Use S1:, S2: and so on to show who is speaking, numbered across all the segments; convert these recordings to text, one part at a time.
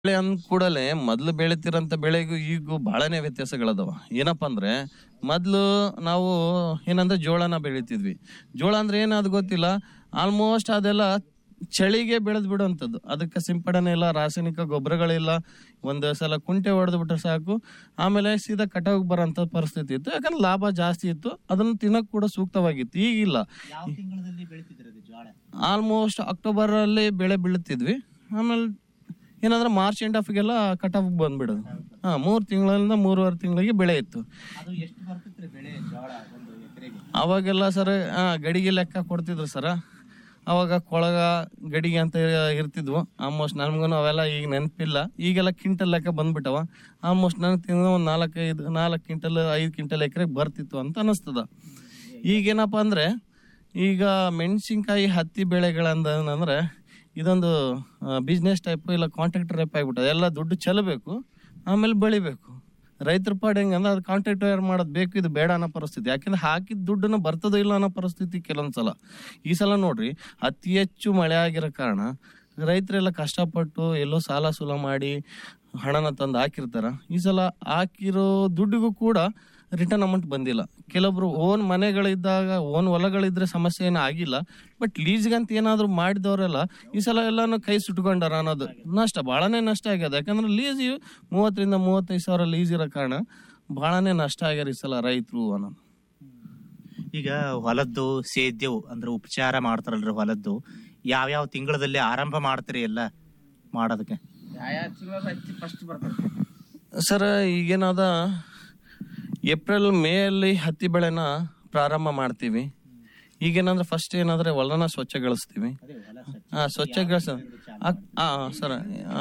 S1: ಬೆಳೆ ಅಂದ ಕೂಡಲೇ ಮೊದ್ಲು ಬೆಳಿತಿರಂತ ಬೆಳೆಗೂ ಈಗೂ ಬಹಳನೇ ವ್ಯತ್ಯಾಸಗಳದಾವ ಏನಪ್ಪಾ ಅಂದ್ರೆ ಮೊದ್ಲು ನಾವು ಏನಂದ್ರೆ ಜೋಳನ ಬೆಳಿತಿದ್ವಿ ಜೋಳ ಅಂದ್ರೆ ಏನಾದ್ ಗೊತ್ತಿಲ್ಲ ಆಲ್ಮೋಸ್ಟ್ ಅದೆಲ್ಲ ಚಳಿಗೆ ಬೆಳೆದ್ ಬಿಡುವಂಥದ್ದು ಅದಕ್ಕೆ ಸಿಂಪಡಣೆ ಇಲ್ಲ ರಾಸಾಯನಿಕ ಗೊಬ್ಬರಗಳಿಲ್ಲ ಒಂದು ಸಲ ಕುಂಟೆ ಹೊಡೆದು ಬಿಟ್ರೆ ಸಾಕು ಆಮೇಲೆ ಸೀದಾ ಕಟಾವಿಗೆ ಬರೋಂಥ ಪರಿಸ್ಥಿತಿ ಇತ್ತು ಯಾಕಂದ್ರೆ ಲಾಭ ಜಾಸ್ತಿ ಇತ್ತು ಅದನ್ನು ತಿನ್ನಕ್ ಕೂಡ ಸೂಕ್ತವಾಗಿತ್ತು ಈಗಿಲ್ಲ
S2: ಯಾವ ತಿಂಗಳಲ್ಲಿ ಬೆಳಿತಿದ್ರಿ ಅದು ಜೋಳ
S1: ಆಲ್ಮೋಸ್ಟ್ ಅಕ್ಟೋಬರ್ ಅಲ್ಲಿ ಬೆಳೆ ಬೀಳುತ್ತಿದ್ವಿ ಆಮೇಲೆ ಏನಂದ್ರೆ ಮಾರ್ಚ್ ಎಂಡ್ ಆಫ್ಗೆಲ್ಲ ಕಟಾವ್ ಬಂದ್ಬಿಡೋದು ಹಾ ಮೂರು ತಿಂಗಳಿಂದ ಮೂರುವರೆ ತಿಂಗಳಿಗೆ ಬೆಳೆ ಇತ್ತು
S2: ಅದು ಎಷ್ಟು ಬರ್ತಿತ್ರಿ ಬೆಳೆ ಜೋಳ ಒಂದು ಎಕರೆಗೆ
S1: ಅವಾಗೆಲ್ಲ ಸರ್ ಗಡಿಗೆ ಲೆಕ್ಕ ಕೊಡ್ತಿದ್ರು ಸರ ಅವಾಗ ಕೊಳಗ ಗಡಿಗೆ ಅಂತ ಇರ್ತಿದ್ವು ಆಲ್ಮೋಸ್ಟ್ ನನ್ಗೂ ಅವೆಲ್ಲ ಈಗ ನೆನಪಿಲ್ಲ ಈಗೆಲ್ಲ ಕ್ವಿಂಟಲ್ ಲೆಕ್ಕ ಬಂದ್ಬಿಟ್ಟವ ಆಲ್ಮೋಸ್ಟ್ ನನಗೆ ತಿಂದ ಒಂದು ನಾಲ್ಕೈದು ನಾಲ್ಕು ಕ್ವಿಂಟಲ್ ಐದು ಕ್ವಿಂಟಲ್ ಎಕರೆಗೆ ಬರ್ತಿತ್ತು ಅಂತ ಅನಿಸ್ತದ ಈಗೇನಪ್ಪ ಅಂದ್ರೆ ಈಗ ಮೆಣಸಿನ್ಕಾಯಿ ಹತ್ತಿ ಬೆಳೆಗಳಂದ್ರೆ ಇದೊಂದು ಬಿಸ್ನೆಸ್ ಟೈಪ್ ಇಲ್ಲ ಕಾಂಟ್ರಾಕ್ಟರ್ ಟೈಪ್ ಆಗ್ಬಿಟ್ಟದೆ ಎಲ್ಲ ದುಡ್ಡು ಚೆಲ್ಲಬೇಕು ಆಮೇಲೆ ಬೆಳಿಬೇಕು ರೈತರ ಪಾಡ್ ಹೆಂಗಂದ್ರೆ ಅದು ಕಾಂಟ್ರಾಕ್ಟ್ ಮಾಡೋದು ಬೇಕು ಇದು ಬೇಡ ಅನ್ನೋ ಪರಿಸ್ಥಿತಿ ಯಾಕಂದ್ರೆ ಹಾಕಿದ ದುಡ್ಡನ್ನು ಬರ್ತದೋ ಇಲ್ಲ ಅನ್ನೋ ಪರಿಸ್ಥಿತಿ ಕೆಲವೊಂದು ಸಲ ಈ ಸಲ ನೋಡ್ರಿ ಅತಿ ಹೆಚ್ಚು ಮಳೆ ಆಗಿರೋ ಕಾರಣ ರೈತರೆಲ್ಲ ಕಷ್ಟಪಟ್ಟು ಎಲ್ಲೋ ಸಾಲ ಸೂಲ ಮಾಡಿ ಹಣನ ತಂದು ಹಾಕಿರ್ತಾರ ಈ ಸಲ ಹಾಕಿರೋ ದುಡ್ಡಿಗೂ ಕೂಡ ರಿಟರ್ನ್ ಅಮೌಂಟ್ ಬಂದಿಲ್ಲ ಕೆಲವೊಬ್ರು ಓನ್ ಮನೆಗಳಿದ್ದಾಗ ಓನ್ ಹೊಲಗಳಿದ್ರೆ ಸಮಸ್ಯೆ ಏನೂ ಆಗಿಲ್ಲ ಬಟ್ ಲೀಸ್ಗಂತ ಏನಾದ್ರು ಮಾಡಿದವರೆಲ್ಲ ಈ ಸಲ ಎಲ್ಲಾನು ಕೈ ಸುಟ್ಕೊಂಡಾರ ಅನ್ನೋದು ನಷ್ಟ ಬಹಳನೇ ನಷ್ಟ ಆಗ್ಯದ ಯಾಕಂದ್ರೆ ಲೀಸ್ ಮೂವತ್ತರಿಂದ ಮೂವತ್ತೈದು ಸಾವಿರ ಲೀಸ್ ಇರೋ ಕಾರಣ ಬಹಳನೇ ನಷ್ಟ ಆಗ್ಯಾರ ಈ ಸಲ ರೈತರು ಅನ್ನೋದು
S2: ಈಗ ಹೊಲದ್ದು ಸೇದ್ಯವು ಅಂದ್ರೆ ಉಪಚಾರ ಮಾಡ್ತಾರಲ್ರಿ ಹೊಲದ್ದು ಯಾವ್ಯಾವ ತಿಂಗಳದಲ್ಲಿ ಆರಂಭ ಮಾಡ್ತೀರಿ ಎಲ್ಲ ಮಾಡೋದಕ್ಕೆ
S1: ಸರ್ ಈಗೇನಾದ ಏಪ್ರಿಲ್ ಮೇ ಅಲ್ಲಿ ಹತ್ತಿ ಬೆಳೆನ ಪ್ರಾರಂಭ ಮಾಡ್ತೀವಿ ಈಗೇನಂದ್ರೆ ಫಸ್ಟ್ ಏನಾದ್ರೆ ಹೊಲನ ಸ್ವಚ್ಛಗೊಳಿಸ್ತೀವಿ ಹಾ ಸ್ವಚ್ಛಗೊಳಿಸ ಹಾ ಸರ್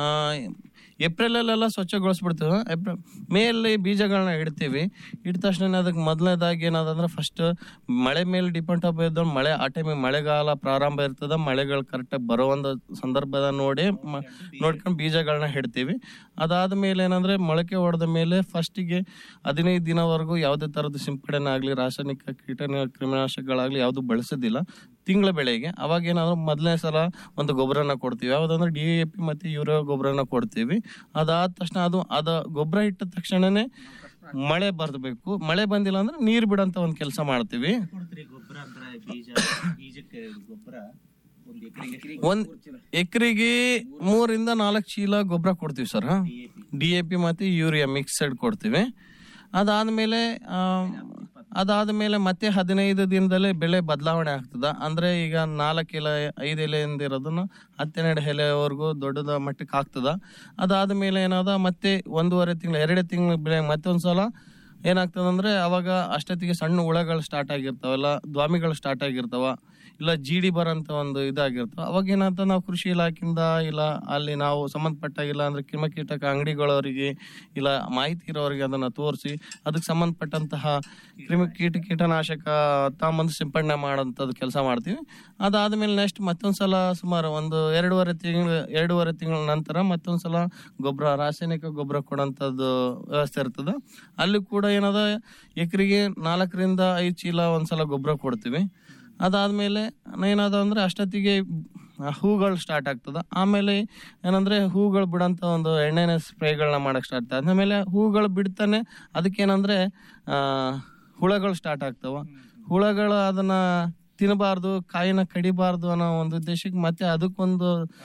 S1: ಏಪ್ರಿಲ್ ಅಲ್ಲೆಲ್ಲ ಸ್ವಚ್ಛಗೊಳಿಸ್ಬಿಡ್ತೀವಿ ಏಪ್ರಿಲ್ ಮೇ ಅಲ್ಲಿ ಬೀಜಗಳನ್ನ ಇಡ್ತೀವಿ ಇಟ್ಟ ತಕ್ಷಣ ಅದಕ್ಕೆ ಮೊದಲನೇದಾಗಿ ಏನಾದಂದ್ರೆ ಫಸ್ಟ್ ಮಳೆ ಮೇಲೆ ಡಿಪೆಂಡ್ ಆಫ್ ಇದ್ದು ಮಳೆ ಆ ಟೈಮಿಗೆ ಮಳೆಗಾಲ ಪ್ರಾರಂಭ ಇರ್ತದ ಮಳೆಗಳು ಕರೆಕ್ಟಾಗಿ ಬರೋ ಒಂದು ಸಂದರ್ಭದ ನೋಡಿ ಮ- ನೋಡ್ಕೊಂಡು ಬೀಜಗಳನ್ನ ಇಡ್ತೀವಿ ಅದಾದ್ಮೇಲೆ ಏನಂದ್ರೆ ಮೊಳಕೆ ಹೊಡೆದ ಮೇಲೆ ಫಸ್ಟಿಗೆ ಹದಿನೈದು ದಿನವರೆಗೂ ಯಾವುದೇ ತರದ ಸಿಂಪಡಣೆ ಆಗಲಿ ರಾಸಾಯನಿಕ ಕೀಟ ಕ್ರಿಮಿನಾಶಕಗಳಾಗ್ಲಿ ಯಾವುದು ಬಳಸೋದಿಲ್ಲ ತಿಂಗಳ ಬೆಳೆಗೆ ಅವಾಗ ಏನಾದ್ರು ಮೊದಲನೇ ಸಲ ಒಂದು ಗೊಬ್ಬರನ ಕೊಡ್ತೀವಿ ಯಾವ್ದಂದ್ರೆ ಡಿ ಎ ಪಿ ಮತ್ತೆ ಯೂರಿಯಾ ಗೊಬ್ಬರನ ಕೊಡ್ತೀವಿ ಅದಾದ ತಕ್ಷಣ ಅದು ಅದ ಗೊಬ್ಬರ ಇಟ್ಟ ತಕ್ಷಣನೇ ಮಳೆ ಬರ್ಬೇಕು ಮಳೆ ಬಂದಿಲ್ಲ ಅಂದ್ರೆ ನೀರ್ ಬಿಡಂತ ಒಂದ್ ಕೆಲಸ ಮಾಡ್ತೀವಿ
S2: ಗೊಬ್ಬರ ಅಂದ್ರೆ ಬೀಜ ಬೀಜಕ್ಕೆ ಗೊಬ್ಬರ ಒಂದು ಎಕರೆಗೆ
S1: ಒಂದ್ ಎಕರೆಗೆ ಮೂರಿಂದ ನಾಲ್ಕು ಚೀಲ ಗೊಬ್ಬರ ಕೊಡ್ತೀವಿ ಸರ್ ಡಿ ಎ ಪಿ ಮತ್ತೆ ಯೂರಿಯಾ ಮಿಕ್ಸಡ್ ಕೊಡ್ತೀವಿ ಅದಾದ್ಮೇಲೆ ಆ, ಅದಾದ್ಮೇಲೆ ಮತ್ತೆ ಹದಿನೈದು ದಿನದಲ್ಲೇ ಬೆಳೆ ಬದಲಾವಣೆ ಆಗ್ತದ ಅಂದ್ರೆ ಈಗ ನಾಲ್ಕು ಎಲೆ ಐದು ಎಲೆಯಿಂದ ಇರೋದನ್ನ ಹತ್ತೆರಡು ಎಲೆವರೆಗೂ ದೊಡ್ಡದ ಮಟ್ಟಕ್ಕೆ ಆಗ್ತದ ಅದಾದ್ಮೇಲೆ ಏನಾದ ಮತ್ತೆ ಒಂದೂವರೆ ತಿಂಗಳು ಎರಡು ತಿಂಗಳ ಬೆಳೆ ಮತ್ತೊಂದ್ಸಲ ಏನಾಗ್ತದಂದ್ರೆ ಅವಾಗ ಅಷ್ಟೊತ್ತಿಗೆ ಸಣ್ಣ ಹುಳಗಳು ಸ್ಟಾರ್ಟ್ ಆಗಿರ್ತಾವಲ್ಲ ದ್ವಾಮಿಗಳು ಸ್ಟಾರ್ಟ್ ಆಗಿರ್ತಾವ ಇಲ್ಲ ಜಿಡಿ ಬರೋಂಥ ಒಂದು ಇದಾಗಿರ್ತಾವ ಅವಾಗ ಏನಾಗ್ತದೆ ನಾವು ಕೃಷಿ ಇಲಾಖೆಯಿಂದ ಇಲ್ಲ ಅಲ್ಲಿ ನಾವು ಸಂಬಂಧಪಟ್ಟ ಇಲ್ಲ ಅಂದ್ರೆ ಕ್ರಿಮಿಕೀಟಕ ಅಂಗಡಿಗಳವರಿಗೆ ಇಲ್ಲ ಮಾಹಿತಿ ಇರೋರಿಗೆ ಅದನ್ನ ತೋರಿಸಿ ಅದಕ್ಕೆ ಸಂಬಂಧಪಟ್ಟಂತಹ ಕ್ರಿಮಿಕೀಟ ಕೀಟನಾಶಕ ತಾಂಬಂದು ಸಿಂಪಡಣೆ ಮಾಡೋಂಥದ್ದು ಕೆಲಸ ಮಾಡ್ತೀವಿ ಅದಾದ್ಮೇಲೆ ನೆಕ್ಸ್ಟ್ ಮತ್ತೊಂದ್ಸಲ ಸುಮಾರು ಒಂದು ಎರಡೂವರೆ ತಿಂಗಳು ಎರಡೂವರೆ ತಿಂಗಳ ನಂತರ ಮತ್ತೊಂದ್ಸಲ ಗೊಬ್ಬರ ರಾಸಾಯನಿಕ ಗೊಬ್ಬರ ಕೊಡೋಂಥದ್ದು ವ್ಯವಸ್ಥೆ ಇರ್ತದೆ ಅಲ್ಲಿ ಕೂಡ ಏನದ ಎಕರೆಗೆ ನಾಲ್ಕರಿಂದ ಐದು ಚೀಲ ಒಂದ್ಸಲ ಗೊಬ್ಬರ ಕೊಡ್ತೀವಿ ಅದಾದ್ಮೇಲೆ ಏನಾದ ಅಂದ್ರೆ ಅಷ್ಟೊತ್ತಿಗೆ ಹೂಗಳು ಸ್ಟಾರ್ಟ್ ಆಗ್ತದ ಆಮೇಲೆ ಏನಂದ್ರೆ ಹೂಗಳು ಬಿಡಂತ ಒಂದು ಎಣ್ಣೆನ ಸ್ಪ್ರೇಗಳನ್ನ ಮಾಡಕ್ ಸ್ಟಾರ್ಟ್ ಆಗ್ತದೆ ಆಮೇಲೆ ಹೂಗಳು ಬಿಡ್ತಾನೆ ಅದಕ್ಕೇನಂದ್ರೆ ಆ ಹುಳಗಳು ಸ್ಟಾರ್ಟ್ ಆಗ್ತಾವ ಹುಳಗಳು ಅದನ್ನ ತಿನ್ನಬಾರ್ದು ಕಾಯಿನ ಕಡಿಬಾರ್ದು ಅನ್ನೋ ಒಂದು ಉದ್ದೇಶಕ್ಕೆ ಮತ್ತೆ ಅದಕ್ಕೊಂದು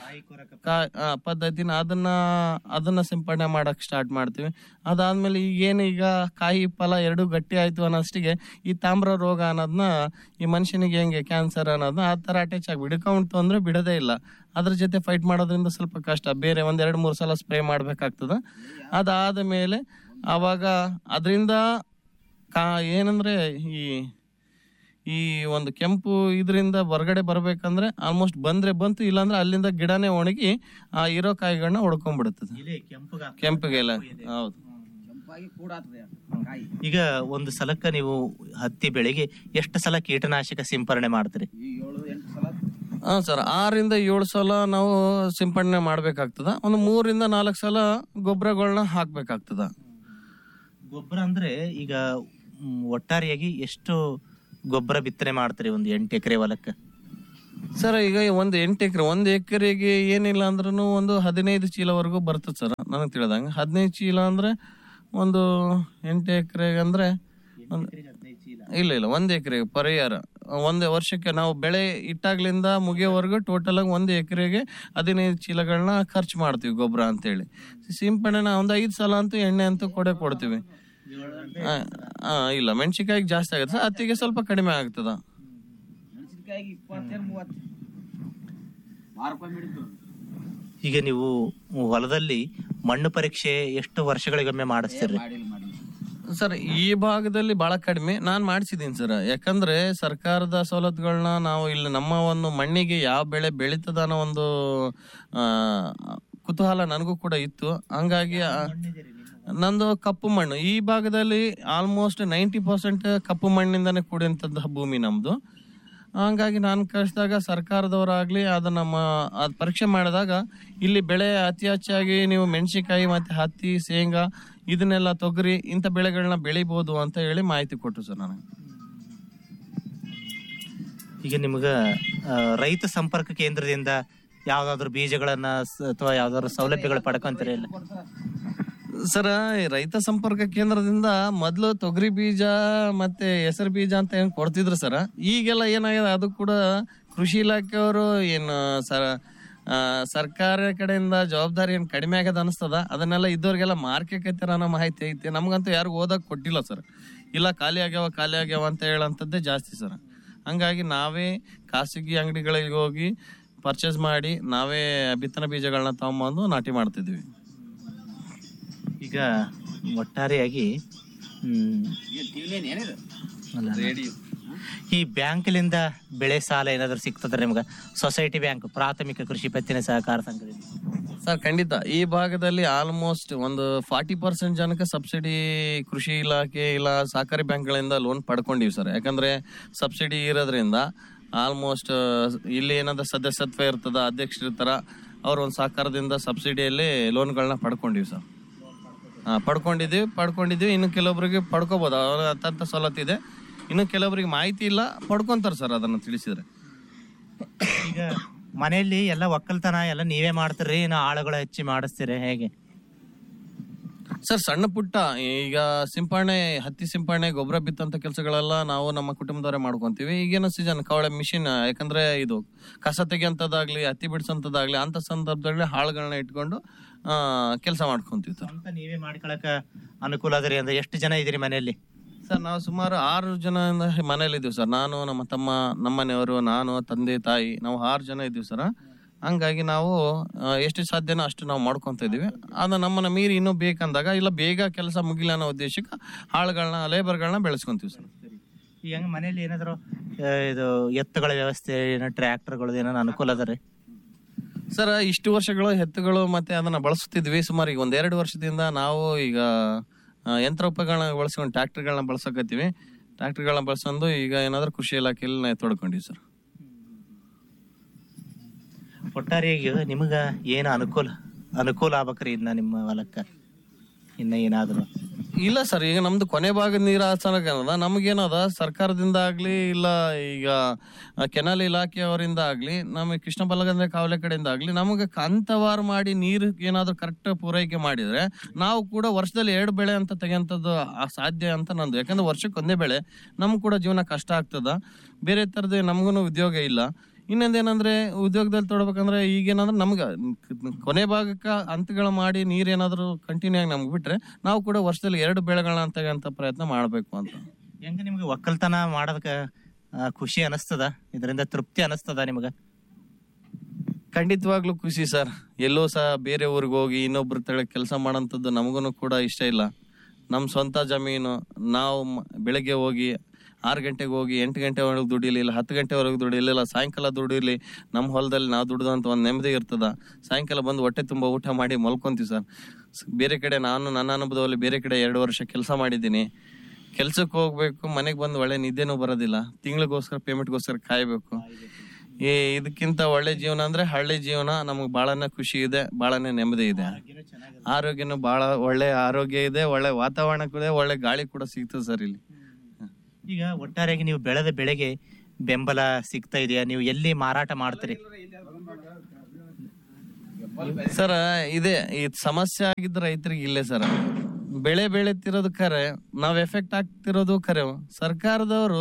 S1: ಕಾ- ಆ, ಪದ್ಧತಿನ ಅದನ್ನ ಅದನ್ನ ಸಿಂಪಡಣೆ ಮಾಡಕ್ ಸ್ಟಾರ್ಟ್ ಮಾಡ್ತೀವಿ ಅದಾದ್ಮೇಲೆ ಈಗೇನು ಈಗ ಕಾಯಿ ಫಲ ಎರಡು ಗಟ್ಟಿ ಆಯ್ತು ಅನ್ನೋಷ್ಟಿಗೆ ಈ ತಾಮ್ರ ರೋಗ ಅನ್ನೋದನ್ನ ಈ ಮನುಷ್ಯನಿಗೆ ಹೆಂಗೆ ಕ್ಯಾನ್ಸರ್ ಅನ್ನೋದನ್ನ ಆ ತರ ಅಟ್ಯಾಚ್ ಆಗಿ ಬಿಡ್ಕೊಂತು ಅಂದ್ರೆ ಬಿಡೋದೇ ಇಲ್ಲ ಅದ್ರ ಜೊತೆ ಫೈಟ್ ಮಾಡೋದ್ರಿಂದ ಸ್ವಲ್ಪ ಕಷ್ಟ ಬೇರೆ ಒಂದ್ ಎರಡ್ ಮೂರ್ ಸಲ ಸ್ಪ್ರೇ ಮಾಡ್ಬೇಕಾಗ್ತದ ಅದಾದ ಮೇಲೆ ಅವಾಗ ಅದರಿಂದ ಕಾ ಏನಂದ್ರೆ ಈ ಈ ಒಂದು ಕೆಂಪು ಇದರಿಂದ ಹೊರಗಡೆ ಬರ್ಬೇಕಂದ್ರೆ ಆಲ್ಮೋಸ್ಟ್ ಬಂದ್ರೆ ಬಂತು ಇಲ್ಲಾಂದ್ರೆ ಅಲ್ಲಿಂದ ಗಿಡನೇ ಒಣಗಿ ಆ ಇರೋ ಕಾಯಿಗಳನ್ನ ಹೊಡ್ಕೊಂಡ್ಬಿಡುತ್ತದೆ ಕೆಂಪಿಗೆಲ್ಲ ಹೌದು
S2: ಈಗ ಒಂದು ಸಲಕ್ಕ ನೀವು ಹತ್ತಿ ಬೆಳೆಗೆ ಎಷ್ಟು ಸಲ ಕೀಟನಾಶಕ ಸಿಂಪರಣೆ ಮಾಡ್ತೀರಿ
S1: ಹಾ ಸರ್ ಆರಿಂದ ಏಳು ಸಲ ನಾವು ಸಿಂಪಡಣೆ ಮಾಡ್ಬೇಕಾಗ್ತದ ಒಂದು ಮೂರಿಂದ ನಾಲ್ಕು ಸಲ ಗೊಬ್ಬರಗಳನ್ನ ಹಾಕ್ಬೇಕಾಗ್ತದ
S2: ಗೊಬ್ಬರ ಅಂದ್ರೆ ಈಗ ಮ್, ಒಟ್ಟಾರೆಯಾಗಿ ಎಷ್ಟು ಗೊಬ್ಬರ ಬಿತ್ತನೆ ಮಾಡ್ತೀರಿ ಒಂದು ಎಂಟು ಎಕರೆ ಹೊಲಕ್ಕೆ
S1: ಸರ್ ಈಗ ಒಂದು ಎಂಟು ಎಕರೆ ಒಂದು ಎಕರೆಗೆ ಏನಿಲ್ಲ ಅಂದ್ರೂ ಒಂದು ಹದಿನೈದು ಚೀಲವರೆಗೂ ಬರ್ತದೆ ಸರ್ ನನಗೆ ತಿಳಿದಂಗೆ ಹದಿನೈದು ಚೀಲ ಅಂದ್ರೆ ಒಂದು ಎಂಟು ಎಕರೆಗೆ ಅಂದ್ರೆ ಒಂದು ಇಲ್ಲ ಇಲ್ಲ ಒಂದು ಎಕರೆಗೆ ಪರಿಹಾರ ಒಂದು ವರ್ಷಕ್ಕೆ ನಾವು ಬೆಳೆ ಇಟ್ಟಾಗ್ಲಿಂದ ಮುಗಿಯೋವರೆಗೂ ಟೋಟಲ್ ಆಗಿ ಒಂದು ಎಕರೆಗೆ ಹದಿನೈದು ಚೀಲಗಳನ್ನ ಖರ್ಚು ಮಾಡ್ತೀವಿ ಗೊಬ್ಬರ ಅಂತೇಳಿ ಸಿಂಪಡಣೆ ಒಂದು ಐದು ಸಲ ಅಂತೂ ಎಣ್ಣೆ ಅಂತೂ ಕೊಡೆ ಕೊಡ್ತೀವಿ ಆ, ಆ, ಇಲ್ಲ ಮೆಣಸಿನ್ಕಾಯಿಗೆ ಜಾಸ್ತಿ ಆಗುತ್ತೆ ಸರ್ ಹತ್ತಿಗೆ ಸ್ವಲ್ಪ ಕಡಿಮೆ ಆಗ್ತದ
S2: ಈಗ ನೀವು ಹೊಲದಲ್ಲಿ ಮಣ್ಣು ಪರೀಕ್ಷೆ ಎಷ್ಟು ವರ್ಷಗಳಿಗೊಮ್ಮೆ ಮಾಡಿಸ್ತೀರಿ
S1: ಸರ್ ಈ ಭಾಗದಲ್ಲಿ ಬಹಳ ಕಡಿಮೆ ನಾನು ಮಾಡಿಸಿದ್ದೀನಿ ಸರ್ ಯಾಕಂದ್ರೆ ಸರ್ಕಾರದ ಸವಲತ್ತುಗಳನ್ನ ನಾವು ಇಲ್ಲಿ ನಮ್ಮ ಒಂದು ಮಣ್ಣಿಗೆ ಯಾವ ಬೆಳೆ ಬೆಳೀತದ ಅನ್ನೋ ಒಂದು ಆ, ಕುತೂಹಲ ನನಗೂ ಕೂಡ ಇತ್ತು ಹಂಗಾಗಿ ಆ, ನಂದು ಕಪ್ಪು ಮಣ್ಣು ಈ ಭಾಗದಲ್ಲಿ ಆಲ್ಮೋಸ್ಟ್ ನೈಂಟಿ ಪರ್ಸೆಂಟ್ ಕಪ್ಪು ಮಣ್ಣಿಂದನೇ ಕೂಡಿದಂತಹ ಭೂಮಿ ನಮ್ದು ಹಂಗಾಗಿ ನಾನು ಕಳಿಸಿದಾಗ ಸರ್ಕಾರದವರಾಗ್ಲಿ ಅದನ್ನ ನಮ್ಮ ಅದ್ ಪರೀಕ್ಷೆ ಮಾಡಿದಾಗ ಇಲ್ಲಿ ಬೆಳೆ ಅತಿ ಹೆಚ್ಚಾಗಿ ನೀವು ಮೆಣಸಿನಕಾಯಿ ಮತ್ತೆ ಹತ್ತಿ ಶೇಂಗಾ ಇದನ್ನೆಲ್ಲ ತೊಗರಿ ಇಂಥ ಬೆಳೆಗಳನ್ನ ಬೆಳಿಬೋದು ಅಂತ ಹೇಳಿ ಮಾಹಿತಿ ಕೊಟ್ಟರು ಸರ್ ನನಗೆ
S2: ಈಗ ನಿಮ್ಗ ಆ, ರೈತ ಸಂಪರ್ಕ ಕೇಂದ್ರದಿಂದ ಯಾವ್ದಾದ್ರು ಬೀಜಗಳನ್ನ ಸ- ಅಥವಾ ಯಾವ್ದಾದ್ರು ಸೌಲಭ್ಯಗಳು ಪಡ್ಕೊಂತೀರಿ ಇಲ್ಲ
S1: ಸರ್ ಈ ರೈತ ಸಂಪರ್ಕ ಕೇಂದ್ರದಿಂದ ಮೊದಲು ತೊಗರಿ ಬೀಜ ಮತ್ತೆ ಹೆಸರು ಬೀಜ ಅಂತ ಏನ್ ಕೊಡ್ತಿದ್ರು ಸರ್ ಈಗೆಲ್ಲ ಏನಾಗಿದೆ ಅದು ಕೂಡ ಕೃಷಿ ಇಲಾಖೆಯವರು ಏನು ಸರ ಆ, ಸರ್ಕಾರ ಕಡೆಯಿಂದ ಜವಾಬ್ದಾರಿ ಏನ್ ಕಡಿಮೆ ಆಗದ ಅನಿಸ್ತದ ಅದನ್ನೆಲ್ಲ ಇದ್ದವ್ರಿಗೆಲ್ಲ ಮಾರ್ಕೆಕೈತಾರ ಅನ್ನೋ ಮಾಹಿತಿ ಐತಿ ನಮ್ಗಂತೂ ಯಾರಿಗೂ ಓದಕ್ ಕೊಟ್ಟಿಲ್ಲ ಸರ್ ಇಲ್ಲ ಖಾಲಿ ಆಗ್ಯಾವ ಖಾಲಿ ಆಗ್ಯಾವ ಅಂತ ಹೇಳಂತದ್ದೇ ಜಾಸ್ತಿ ಸರ್ ಹಂಗಾಗಿ ನಾವೇ ಖಾಸಗಿ ಅಂಗಡಿಗಳಿಗೆ ಹೋಗಿ ಪರ್ಚೇಸ್ ಮಾಡಿ ನಾವೇ ಬಿತ್ತನೆ ಬೀಜಗಳನ್ನ ತಗೊಂಬಂದು ನಾಟಿ ಮಾಡ್ತಿದ್ವಿ
S2: ಈಗ ಒಟ್ಟಾರೆಯಾಗಿ ಹ್ಮ್, ಅಲ್ಲ, ಈ ಬ್ಯಾಂಕ್ಲಿಂದ ಬೆಳೆ ಸಾಲ ಏನಾದ್ರು ಸಿಗ್ತದ್ರೆ ನಿಮ್ಗೆ ಸೊಸೈಟಿ ಬ್ಯಾಂಕ್ ಪ್ರಾಥಮಿಕ ಕೃಷಿ ಪತ್ತಿನ ಸಹಕಾರ ಸಂಘದಿಂದ
S1: ಸರ್ ಖಂಡಿತ ಈ ಭಾಗದಲ್ಲಿ ಆಲ್ಮೋಸ್ಟ್ ಒಂದು ಫಾರ್ಟಿ ಪರ್ಸೆಂಟ್ ಜನಕ್ಕೆ ಸಬ್ಸಿಡಿ ಕೃಷಿ ಇಲಾಖೆ ಇಲ್ಲ ಸಹಕಾರಿ ಬ್ಯಾಂಕ್ಗಳಿಂದ ಲೋನ್ ಪಡ್ಕೊಂಡಿವಿ ಸರ್ ಯಾಕಂದ್ರೆ ಸಬ್ಸಿಡಿ ಇರೋದ್ರಿಂದ ಆಲ್ಮೋಸ್ಟ್ ಇಲ್ಲಿ ಏನಾದ್ರು ಸದಸ್ಯತ್ವ ಇರ್ತದ ಅಧ್ಯಕ್ಷರು ಇರ್ತಾರ ಅವ್ರ ಒಂದು ಸಹಕಾರದಿಂದ ಸಬ್ಸಿಡಿಯಲ್ಲಿ ಲೋನ್ಗಳನ್ನ ಪಡ್ಕೊಂಡಿವಿ ಸರ್ ಹಾ ಪಡ್ಕೊಂಡಿದ್ದೀವಿ ಪಡ್ಕೊಂಡಿದ್ದೀವಿ ಇನ್ನು ಕೆಲವೊಬ್ರಿಗೆ ಪಡ್ಕೋಬಹುದು ಅವ್ರ ಅತ್ತಂತ ಸವಲತ್ತು ಇದೆ ಇನ್ನು ಕೆಲವರಿಗೆ ಮಾಹಿತಿ ಇಲ್ಲ ಪಡ್ಕೊಂತಾರೆ ಸರ್ ಅದನ್ನು ತಿಳಿಸಿದ್ರೆ
S2: ಈಗ ಮನೆಯಲ್ಲಿ ಎಲ್ಲ ಒಕ್ಕಲ್ತನ ಎಲ್ಲ ನೀವೇ ಮಾಡ್ತೀರಿ ನಾ ಆಳುಗಳು ಹಚ್ಚಿ ಮಾಡಿಸ್ತೀರಿ ಹೇಗೆ
S1: ಸರ್ ಸಣ್ಣ ಪುಟ್ಟ ಈಗ ಸಿಂಪರಣೆ ಹತ್ತಿ ಸಿಂಪರಣೆ ಗೊಬ್ಬರ ಬಿತ್ತಂತ ಕೆಲಸಗಳೆಲ್ಲ ನಾವು ನಮ್ಮ ಕುಟುಂಬದವರೇ ಮಾಡ್ಕೊಂತೀವಿ ಈಗೇನೋ ಸೀಸನ್ ಕವಳೆ ಮಿಷಿನ್ ಯಾಕಂದ್ರೆ ಇದು ಕಸ ತೆಗಿಯಂತದಾಗ್ಲಿ ಹತ್ತಿ ಬಿಡ್ಸಂತದಾಗ್ಲಿ ಅಂತ ಸಂದರ್ಭದಲ್ಲಿ ಹಾಳುಗಳನ್ನ ಇಟ್ಕೊಂಡು ಕೆಲಸ ಮಾಡ್ಕೊಂತೀವಿ ಸರ್
S2: ಸ್ವಂತ ನೀವೇ ಮಾಡ್ಕೊಳಕ ಅನುಕೂಲ ಅದರಿ ಅಂದ್ರೆ ಎಷ್ಟು ಜನ ಇದ್ದೀರಿ ಮನೆಯಲ್ಲಿ
S1: ಸರ್ ನಾವು ಸುಮಾರು ಆರು ಜನ ಮನೇಲಿ ಇದೀವಿ ಸರ್ ನಾನು ನಮ್ಮ ತಮ್ಮ ನಮ್ಮನೆಯವರು ನಾನು ತಂದೆ ತಾಯಿ ನಾವು ಆರು ಜನ ಇದ್ದೀವಿ ಸರ್ ಹಂಗಾಗಿ ನಾವು ಆ, ಎಷ್ಟು ಸಾಧ್ಯನೋ ಅಷ್ಟು ನಾವು ಮಾಡ್ಕೊಂತ ಇದೀವಿ ಅದು ನಮ್ಮನ್ನ ಮೀರಿ ಇನ್ನೂ ಬೇಕಂದಾಗ ಇಲ್ಲ ಬೇಗ ಕೆಲಸ ಮುಗಿಲ್ಲ ಅನ್ನೋ ಉದ್ದೇಶಕ್ಕೆ ಆಳುಗಳನ್ನ ಲೇಬರ್ಗಳನ್ನ ಬೆಳೆಸ್ಕೊಂತೀವಿ ಸರ್
S2: ಈಗ ಹಂಗ ಮನೆಯಲ್ಲಿ ಏನಾದ್ರು ಆ, ಇದು ಎತ್ತುಗಳ ವ್ಯವಸ್ಥೆ ಏನೋ ಟ್ರ್ಯಾಕ್ಟರ್ಗಳು ಏನೋ ಅನುಕೂಲ ಅದ ರೀ
S1: ಸರ್ ಇಷ್ಟು ವರ್ಷಗಳು ಎತ್ತುಗಳು ಮತ್ತೆ ಅದನ್ನ ಬಳಸುತ್ತಿದ್ವಿ ಸುಮಾರು ಈಗ ಒಂದ್ ಎರಡು ವರ್ಷದಿಂದ ನಾವು ಈಗ ಆ, ಯಂತ್ರೋಪಕರಣಗಳನ್ನ ಬಳಸ್ಕೊಂಡು ಟ್ರ್ಯಾಕ್ಟರ್ಗಳನ್ನ ಬಳಸಕತ್ತೀವಿ ಟ್ರ್ಯಾಕ್ಟರ್ಗಳನ್ನ ಬಳಸ್ಕೊಂಡು ಈಗ ಏನಾದ್ರೂ ಕೃಷಿ ಇಲಾಖೆಯಲ್ಲಿ ತೊಡ್ಕೊಂಡಿವಿ ಸರ್
S2: ಒಟ್ಟಾರೆಯಾಗಿ ನಿಮಗ ಏನು ಅನುಕೂಲ ಅನುಕೂಲ ಆಗ್ಬೇಕ್ರಿ ಇನ್ನ ನಿಮ್ಮ ಹೊಲಕ್ಕ ಇನ್ನ ಏನಾದ್ರು
S1: ಇಲ್ಲ ಸರ್ ಈಗ ನಮ್ದು ಕೊನೆ ಭಾಗದ ನೀರು ಹಾಸನಕ್ಕೆ ಅನ್ನೋದ ನಮಗೇನದ ಸರ್ಕಾರದಿಂದ ಆಗ್ಲಿ ಇಲ್ಲ ಈಗ ಕೆನಾಲ್ ಇಲಾಖೆಯವರಿಂದ ಆಗ್ಲಿ ನಮಗೆ ಕೃಷ್ಣ ಬಲಗಂದ್ರೆ ಕಾವಲೆ ಕಡೆಯಿಂದ ಆಗ್ಲಿ ನಮಗೆ ಹಂತವಾರು ಮಾಡಿ ನೀರು ಏನಾದ್ರು ಕರೆಕ್ಟ್ ಪೂರೈಕೆ ಮಾಡಿದ್ರೆ ನಾವು ಕೂಡ ವರ್ಷದಲ್ಲಿ ಎರಡು ಬೆಳೆ ಅಂತ ತೆಗೆಯಂಥದ್ದು ಆ- ಸಾಧ್ಯ ಅಂತ ನಂದು ಯಾಕಂದ್ರೆ ವರ್ಷಕ್ಕೆ ಒಂದೇ ಬೆಳೆ ನಮ್ಗೆ ಕೂಡ ಜೀವನ ಕಷ್ಟ ಆಗ್ತದ ಬೇರೆ ಥರದ್ದು ನಮಗೂ ಉದ್ಯೋಗ ಇಲ್ಲ ಇನ್ನೊಂದೇನಂದ್ರೆ ಉದ್ಯೋಗದಲ್ಲಿ ತೊಡಬೇಕಂದ್ರೆ ಈಗೇನಂದ್ರೆ ನಮ್ಗೆ ಕೊನೆ ಭಾಗಕ್ಕೆ ಹಂತಗಳು ಮಾಡಿ ನೀರೇನಾದ್ರೂ ಕಂಟಿನ್ಯೂ ಆಗಿ ನಮ್ಗೆ ಬಿಟ್ರೆ ನಾವು ಕೂಡ ವರ್ಷದಲ್ಲಿ ಎರಡು ಬೆಳೆಗಳನ್ನ ತೆಗೆಯಂತ ಪ್ರಯತ್ನ ಮಾಡಬೇಕು ಅಂತ
S2: ಹೆಂಗ ನಿಮ್ಗೆ ಒಕ್ಕಲ್ತನ ಮಾಡೋದಕ್ಕ ಆ, ಖುಷಿ ಅನಸ್ತದ ಇದರಿಂದ ತೃಪ್ತಿ ಅನಸ್ತದ ನಿಮ್ಗ
S1: ಖಂಡಿತವಾಗ್ಲೂ ಖುಷಿ ಸರ್ ಎಲ್ಲೋ ಸಹ ಬೇರೆ ಊರಿಗೆ ಹೋಗಿ ಇನ್ನೊಬ್ರ ತಳ ಕೆಲಸ ಮಾಡೋಂಥದ್ದು ನಮಗೂ ಕೂಡ ಇಷ್ಟ ಇಲ್ಲ ನಮ್ಮ ಸ್ವಂತ ಜಮೀನು ನಾವು ಮ- ಬೆಳಗ್ಗೆ ಹೋಗಿ ಆರು ಗಂಟೆಗೆ ಹೋಗಿ ಎಂಟು ಗಂಟೆವರೆಗೆ ದುಡಿಲಿ ಇಲ್ಲ ಹತ್ತು ಗಂಟೆವರೆಗೆ ದುಡಿಲಿ ಇಲ್ಲ ಸಾಯಂಕಾಲ ದುಡಿಲಿ ನಮ್ಮ ಹೊಲದಲ್ಲಿ ನಾವು ದುಡ್ದಂತ ಒಂದು ನೆಮ್ಮದಿ ಇರ್ತದ ಸಾಯಂಕಾಲ ಬಂದು ಹೊಟ್ಟೆ ತುಂಬ ಊಟ ಮಾಡಿ ಮಲ್ಕೊಂತೀವಿ ಸರ್ ಸ್- ಬೇರೆ ಕಡೆ ನಾನು ನನ್ನ ಅನುಭವದಲ್ಲಿ ಬೇರೆ ಕಡೆ ಎರಡು ವರ್ಷ ಕೆಲಸ ಮಾಡಿದ್ದೀನಿ ಕೆಲ್ಸಕ್ಕೆ ಹೋಗ್ಬೇಕು ಮನೆಗೆ ಬಂದು ಒಳ್ಳೆ ನಿದ್ದೆನೂ ಬರೋದಿಲ್ಲ ತಿಂಗಳಿಗೋಸ್ಕರ ಪೇಮೆಂಟ್ಗೋಸ್ಕರ ಕಾಯ್ಬೇಕು ಈ ಇದಕ್ಕಿಂತ ಒಳ್ಳೆ ಜೀವನ ಅಂದ್ರೆ ಹಳ್ಳಿ ಜೀವನ ನಮಗೆ ಬಹಳನೇ ಖುಷಿ ಇದೆ ಬಹಳನೇ ನೆಮ್ಮದಿ ಇದೆ ಆರೋಗ್ಯನೂ ಬಹಳ ಒಳ್ಳೆ ಆರೋಗ್ಯ ಇದೆ ಒಳ್ಳೆ ವಾತಾವರಣ ಕೂಡ ಇದೆ ಒಳ್ಳೆ ಗಾಳಿ ಕೂಡ ಸಿಗ್ತದೆ ಸರ್ ಇಲ್ಲಿ
S2: ಈಗ ಒಟ್ಟಾರೆಯಾಗಿ ನೀವು ಬೆಳೆದ ಬೆಳೆಗೆ ಬೆಂಬಲ ಸಿಗ್ತಾ ಇದೆಯಾ ನೀವು ಎಲ್ಲಿ ಮಾರಾಟ ಮಾಡ್ತೀರಿ
S1: ಸರ್ ಇದೆ ಈ ಸಮಸ್ಯೆ ಆಗಿದ್ದ ರೈತರಿಗೆ ಇಲ್ಲೇ ಸರ್ ಬೆಳೆ ಬೆಳೆತಿರೋದು ಖರೆ ನಾವ್ ಎಫೆಕ್ಟ್ ಆಗ್ತಿರೋದು ಖರೆ ಸರ್ಕಾರದವರು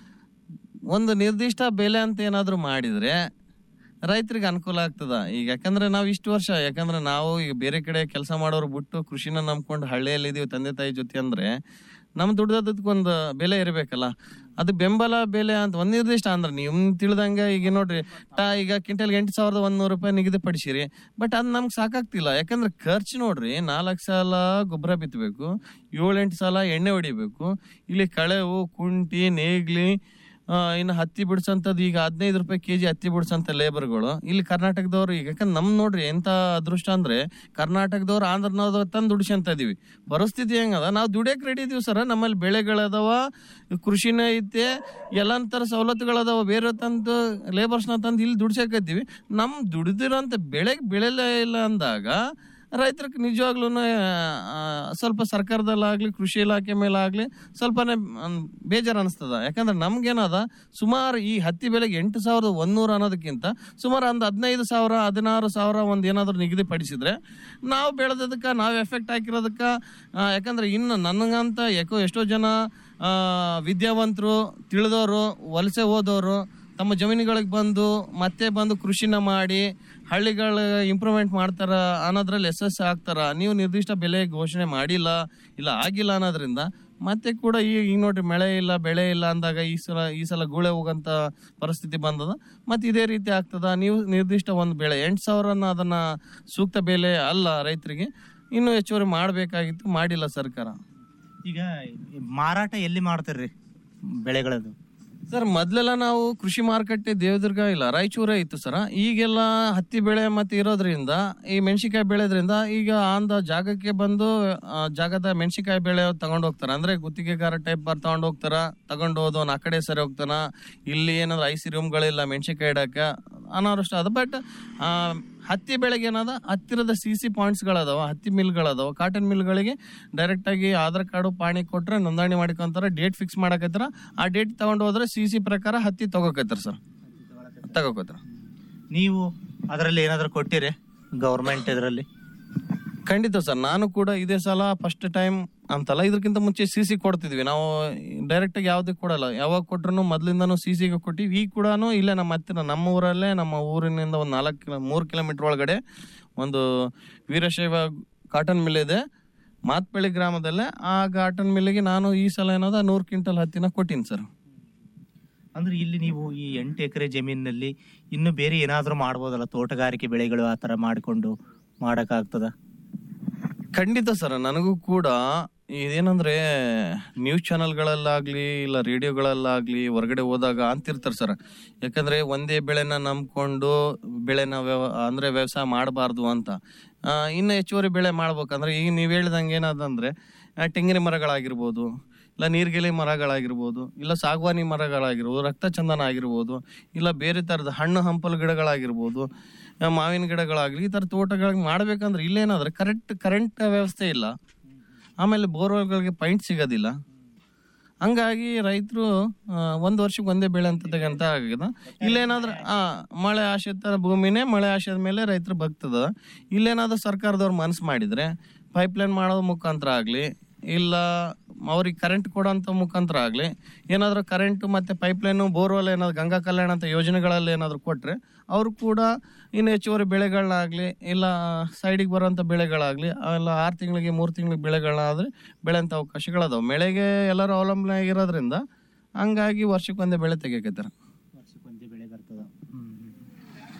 S1: ಒಂದು ನಿರ್ದಿಷ್ಟ ಬೆಲೆ ಅಂತ ಏನಾದ್ರು ಮಾಡಿದ್ರೆ ರೈತರಿಗೆ ಅನುಕೂಲ ಆಗ್ತದ ಈಗ ಯಾಕಂದ್ರೆ ನಾವು ಇಷ್ಟು ವರ್ಷ ಯಾಕಂದ್ರೆ ನಾವು ಈಗ ಬೇರೆ ಕಡೆ ಕೆಲಸ ಮಾಡೋರು ಬಿಟ್ಟು ಕೃಷಿನ ನಂಬ್ಕೊಂಡು ಹಳ್ಳಿಯಲ್ಲಿ ಇದೀವಿ ತಂದೆ ತಾಯಿ ಜೊತೆ ಅಂದ್ರೆ ನಮ್ ದುಡ್ದದಕ್ಕೊಂದು ಬೆಲೆ ಇರಬೇಕಲ್ಲ ಅದು ಬೆಂಬಲ ಬೆಲೆ ಅಂತ ಒಂದ್ ನಿರ್ದಿಷ್ಟ ಅಂದ್ರೆ ನೀವು ತಿಳಿದಂಗ ಈಗ ನೋಡ್ರಿ ಟಾ ಈಗ ಕ್ವಿಂಟಲ್ ಎಂಟು ಸಾವಿರದ ಒಂದೂರು ರೂಪಾಯಿ ನಿಗದಿಪಡಿಸಿರಿ ಬಟ್ ಅದ್ ನಮ್ಗೆ ಸಾಕಾಗ್ತಿಲ್ಲ ಯಾಕಂದ್ರೆ ಖರ್ಚು ನೋಡ್ರಿ ನಾಲ್ಕು ಸಲ ಗೊಬ್ಬರ ಬಿತ್ತಬೇಕು ಏಳೆಂಟು ಸಲ ಎಣ್ಣೆ ಹೊಡಿಬೇಕು ಇಲ್ಲಿ ಕಳೆವು ಕುಂಟಿ ನೇಗ್ಲಿ ಆ, ಇನ್ನು ಹತ್ತಿ ಬಿಡ್ಸಂತದ್ದು ಈಗ ಹದಿನೈದು ರೂಪಾಯಿ ಕೆಜಿ ಹತ್ತಿ ಬಿಡ್ಸಂತ ಲೇಬರ್ಗಳು ಇಲ್ಲಿ ಕರ್ನಾಟಕದವ್ರು ಈಗ ಯಾಕಂದ್ರೆ ನಮ್ ನೋಡ್ರಿ ಎಂತ ಅದೃಷ್ಟ ಅಂದ್ರೆ ಕರ್ನಾಟಕದವ್ರು ಆಂಧ್ರನವ್ರು ತಂದು ದುಡಿಸಂತ ಇದೀವಿ ಪರಿಸ್ಥಿತಿ ಹೆಂಗದ ನಾವು ದುಡಿಯಕ್ ರೆಡಿ ಇದೀವಿ ಸರ್ ನಮ್ಮಲ್ಲಿ ಬೆಳೆಗಳದಾವ ಕೃಷಿನೇ ಐತೆ ಎಲ್ಲ ತರ ಸವಲತ್ತುಗಳದಾವ ಬೇರೆ ತಂದು ಲೇಬರ್ಸ್ನ ತಂದು ಇಲ್ಲಿ ದುಡ್ಸಕತ್ತೀವಿ ನಮ್ ದುಡಿದಿರೋಂಥ ಬೆಳೆಗೆ ಬೆಳೆಲೇ ಇಲ್ಲ ಅಂದಾಗ ರೈತರಿಗೆ ನಿಜವಾಗ್ಲೂ ಸ್ವಲ್ಪ ಸರ್ಕಾರದಲ್ಲಾಗ್ಲಿ ಕೃಷಿ ಇಲಾಖೆ ಮೇಲೆ ಆಗ್ಲಿ ಸ್ವಲ್ಪನೇ ಮ್, ಬೇಜಾರ್ ಅನಿಸ್ತದ ಯಾಕಂದ್ರೆ ನಮ್ಗೇನದ ಸುಮಾರು ಈ ಹತ್ತಿ ಬೆಲೆಗೆ ಎಂಟು ಸಾವಿರದ ಒಂದೂರ ಅನ್ನೋದಕ್ಕಿಂತ ಸುಮಾರು ಒಂದು ಹದಿನೈದು ಸಾವಿರ ಹದಿನಾರು ಸಾವಿರ ಒಂದು ಏನಾದ್ರು ನಿಗದಿಪಡಿಸಿದ್ರೆ ನಾವು ಬೆಳೆದದಕ್ಕೆ ನಾವು ಎಫೆಕ್ಟ್ ಹಾಕಿರೋದಕ್ಕೆ ಆ, ಯಾಕಂದ್ರೆ ಇನ್ನು ನನಗಂತ ಯಾಕೋ ಎಷ್ಟೋ ಜನ ಆ, ವಿದ್ಯಾವಂತರು ತಿಳಿದವರು ವಲಸೆ ಹೋದವರು ತಮ್ಮ ಜಮೀನುಗಳಿಗೆ ಬಂದು ಮತ್ತೆ ಬಂದು ಕೃಷಿನ ಮಾಡಿ ಹಳ್ಳಿಗಳ ಇಂಪ್ರೂವ್ಮೆಂಟ್ ಮಾಡ್ತಾರ ಅನ್ನೋದ್ರಲ್ಲಿ ಯಶಸ್ಸು ಆಗ್ತಾರ ನೀವು ನಿರ್ದಿಷ್ಟ ಬೆಲೆ ಘೋಷಣೆ ಮಾಡಿಲ್ಲ ಇಲ್ಲ ಆಗಿಲ್ಲ ಅನ್ನೋದ್ರಿಂದ ಮತ್ತೆ ಕೂಡ ಈಗ ಈಗ ನೋಡ್ರಿ ಮಳೆ ಇಲ್ಲ ಬೆಳೆ ಇಲ್ಲ ಅಂದಾಗ ಈ ಸಲ ಈ ಸಲ ಗೂಳೆ ಹೋಗಂತ ಪರಿಸ್ಥಿತಿ ಬಂದದ ಮತ್ತೆ ಇದೇ ರೀತಿ ಆಗ್ತದ ನೀವು ನಿರ್ದಿಷ್ಟ ಒಂದು ಬೆಳೆ ಎಂಟು ಸಾವಿರನ ಅದನ್ನ ಸೂಕ್ತ ಬೆಲೆ ಅಲ್ಲ ರೈತರಿಗೆ ಇನ್ನು ಹೆಚ್ಚುವರಿ ಮಾಡಬೇಕಾಗಿತ್ತು ಮಾಡಿಲ್ಲ ಸರ್ಕಾರ
S2: ಈಗ ಮಾರಾಟ ಎಲ್ಲಿ ಮಾಡ್ತೀರಿ ಬೆಳೆಗಳದು
S1: ಸರ್ ಮೊದ್ಲೆಲ್ಲ ನಾವು ಕೃಷಿ ಮಾರುಕಟ್ಟೆ ದೇವದುರ್ಗ ಇಲ್ಲ ರಾಯಚೂರೇ ಇತ್ತು ಸರ್ ಈಗೆಲ್ಲ ಹತ್ತಿ ಬೆಳೆ ಮತ್ತೆ ಇರೋದ್ರಿಂದ ಈ ಮೆಣಸಿಕಾಯಿ ಬೆಳೆದ್ರಿಂದ ಈಗ ಆಂದ ಜಾಗಕ್ಕೆ ಬಂದು ಆ, ಜಾಗದ ಮೆಣಸಿಕಾಯಿ ಬೆಳೆ ತಗೊಂಡು ಹೋಗ್ತಾರ ಅಂದ್ರೆ ಗುತ್ತಿಗೆಗಾರ ಟೈಪ್ ಬರ್ ತಗೊಂಡು ಹೋಗ್ತಾರ ತಗೊಂಡು ಹೋದವನ್ ಆ ಕಡೆ ಸರಿ ಹೋಗ್ತಾನ ಇಲ್ಲಿ ಏನಾದ್ರು ಐಸಿ ರೂಮ್ಗಳಿಲ್ಲ ಮೆಣಸಿಕಾಯಿ ಇಡಕ ಅನಾವೃಷ್ಟ ಅದ ಬಟ್ ಹತ್ತಿ ಬೆಳೆಗೆ ಏನದ ಹತ್ತಿರದ ಸಿ ಸಿ ಪಾಯಿಂಟ್ಸ್ಗಳದಾವ ಹತ್ತಿ ಮಿಲ್ಗಳದಾವ ಕಾಟನ್ ಮಿಲ್ಗಳಿಗೆ ಡೈರೆಕ್ಟ್ ಆಗಿ ಆಧಾರ್ ಕಾರ್ಡು ಪಾಣಿ ಕೊಟ್ರೆ ನೋಂದಣಿ ಮಾಡ್ಕೊಂತಾರ ಡೇಟ್ ಫಿಕ್ಸ್ ಮಾಡಕತ್ತಾರ ಆ ಡೇಟ್ ತಗೊಂಡು ಹೋದ್ರೆ ಸಿ ಸಿ ಪ್ರಕಾರ ಹತ್ತಿ ತಗೋಕತ್ತಾರ ಸರ್ ತಗೋಕತ್ತಾರ
S2: ನೀವು ಅದರಲ್ಲಿ ಏನಾದ್ರು ಕೊಟ್ಟಿರಿ ಗೌರ್ಮೆಂಟ್ ಇದರಲ್ಲಿ
S1: ಖಂಡಿತ ಸರ್ ನಾನು ಕೂಡ ಇದೇ ಸಲ ಫಸ್ಟ್ ಟೈಮ್ ಅಂತಲ್ಲ ಇದಕ್ಕಿಂತ ಮುಂಚೆ ಸಿ ಸಿ ಕೊಡ್ತಿದ್ವಿ ನಾವು ಡೈರೆಕ್ಟ್ ಆಗಿ ಯಾವುದೇ ಕೊಡಲ್ಲ ಯಾವಾಗ ಕೊಟ್ರು ಮೊದ್ಲಿಂದಾನು ಸಿ ಸಿಗೆ ಕೊಟ್ಟಿವಿ ಈಗ ಕೂಡ ಇಲ್ಲೇ ನಮ್ಮ ಹತ್ತಿರ ನಮ್ಮ ಊರಲ್ಲೇ ನಮ್ಮ ಊರಿನಿಂದ ಒಂದು ನಾಲ್ಕು ಕಿಲೋ ಮೂರು ಕಿಲೋಮೀಟರ್ ಒಳಗಡೆ ಒಂದು ವೀರಶೈವ ಕಾಟನ್ ಮಿಲ್ ಇದೆ ಮಾತ್ಪಳ್ಳಿ ಗ್ರಾಮದಲ್ಲೇ ಆ ಕಾಟನ್ ಮಿಲ್ಗೆ ನಾನು ಈ ಸಲ ಏನದ ನೂರು ಕ್ವಿಂಟಲ್ ಹತ್ತಿನ ಕೊಟ್ಟಿನಿ ಸರ್
S2: ಅಂದ್ರೆ ಇಲ್ಲಿ ನೀವು ಈ ಎಂಟು ಎಕರೆ ಜಮೀನಿನಲ್ಲಿ ಇನ್ನು ಬೇರೆ ಏನಾದ್ರೂ ಮಾಡ್ಬೋದಲ್ಲ ತೋಟಗಾರಿಕೆ ಬೆಳೆಗಳು ಆ ತರ ಮಾಡಿಕೊಂಡು ಮಾಡಕ್ಕಾಗ್ತದ
S1: ಖಂಡಿತ ಸರ್ ನನಗೂ ಕೂಡ ಇದೇನಂದ್ರೆ ನ್ಯೂಸ್ ಚಾನೆಲ್ಗಳಲ್ಲಾಗ್ಲಿ ಇಲ್ಲ ರೇಡಿಯೋಗಳಲ್ಲಾಗ್ಲಿ ಹೊರಗಡೆ ಹೋದಾಗ ಅಂತಿರ್ತಾರೆ ಸರ್ ಯಾಕಂದ್ರೆ ಒಂದೇ ಬೆಳೆನ ನಂಬ್ಕೊಂಡು ಬೆಳೆನ ವ್ಯವ ಅಂದ್ರೆ ವ್ಯವಸಾಯ ಮಾಡಬಾರ್ದು ಅಂತ ಆ, ಇನ್ನು ಹೆಚ್ಚುವರಿ ಬೆಳೆ ಮಾಡ್ಬೇಕಂದ್ರೆ ಈಗ ನೀವು ಹೇಳ್ದಂಗೆ ಏನದಂದ್ರೆ ಆ, ತೆಂಗಿನ ಮರಗಳಾಗಿರ್ಬೋದು ಇಲ್ಲ ನೀರ್ಗಿಲಿ ಮರಗಳಾಗಿರ್ಬೋದು ಇಲ್ಲ ಸಾಗವಾನಿ ಮರಗಳಾಗಿರ್ಬೋದು ರಕ್ತ ಚಂದನ ಆಗಿರ್ಬೋದು ಇಲ್ಲ ಬೇರೆ ಥರದ ಹಣ್ಣು ಹಂಪಲು ಗಿಡಗಳಾಗಿರ್ಬೋದು ಆ, ಮಾವಿನ ಗಿಡಗಳಾಗ್ಲಿ ಈ ಥರ ತೋಟಗಳಿಗೆ ಮಾಡ್ಬೇಕಂದ್ರೆ ಇಲ್ಲೇನಾದ್ರೆ ಕರೆಕ್ಟ್ ಕರೆಂಟ್ ವ್ಯವಸ್ಥೆ ಇಲ್ಲ ಆಮೇಲೆ ಬೋರ್ವೆಲ್ಗಳಿಗೆ ಪಾಯಿಂಟ್ ಸಿಗೋದಿಲ್ಲ ಹಂಗಾಗಿ ರೈತರು ಒಂದು ವರ್ಷಕ್ಕೆ ಒಂದೇ ಬೆಳೆ ಅಂತ ಅಂತ ಆಗಿದೆ ಇಲ್ಲೇನಾದ್ರೂ ಆ ಮಳೆ ಆಶ್ರಿತ ಭೂಮಿನೇ ಮಳೆ ಆಶ್ರಿತ ಮೇಲೆ ರೈತರು ಬಗ್ತದ ಇಲ್ಲೇನಾದ್ರೂ ಸರ್ಕಾರದವ್ರು ಮನಸ್ಸು ಮಾಡಿದ್ರೆ ಪೈಪ್ಲೈನ್ ಮಾಡೋದ್ ಮುಖಾಂತರ ಆಗಲಿ ಇಲ್ಲ ಅವ್ರಿಗೆ ಕರೆಂಟ್ ಕೊಡೋಂಥ ಮುಖಾಂತರ ಆಗಲಿ ಏನಾದರೂ ಕರೆಂಟ್ ಮತ್ತು ಪೈಪ್ಲೈನು ಬೋರ್ವೆಲ್ ಏನಾದ್ರು ಗಂಗಾ ಕಲ್ಯಾಣ ಅಂತ ಯೋಜನೆಗಳಲ್ಲಿ ಏನಾದರೂ ಕೊಟ್ಟರೆ ಅವರು ಕೂಡ ಇನ್ನು ಹೆಚ್ಚುವರಿ ಬೆಳೆಗಳನ್ನಾಗಲಿ ಇಲ್ಲ ಸೈಡಿಗೆ ಬರೋಂಥ ಬೆಳೆಗಳಾಗಲಿ ಅವೆಲ್ಲ ಆರು ತಿಂಗಳಿಗೆ ಮೂರು ತಿಂಗಳಿಗೆ ಬೆಳೆಗಳಾದರೆ ಬೆಳೆಂಥ ಅವಕಾಶಗಳದಾವೆ ಮಳೆಗೆ ಎಲ್ಲರೂ ಅವಲಂಬನೆ ಆಗಿರೋದ್ರಿಂದ ಹಂಗಾಗಿ ವರ್ಷಕ್ಕೆ ಒಂದೇ ಬೆಳೆ ತೆಗಿಯಕತ್ತಾರೆ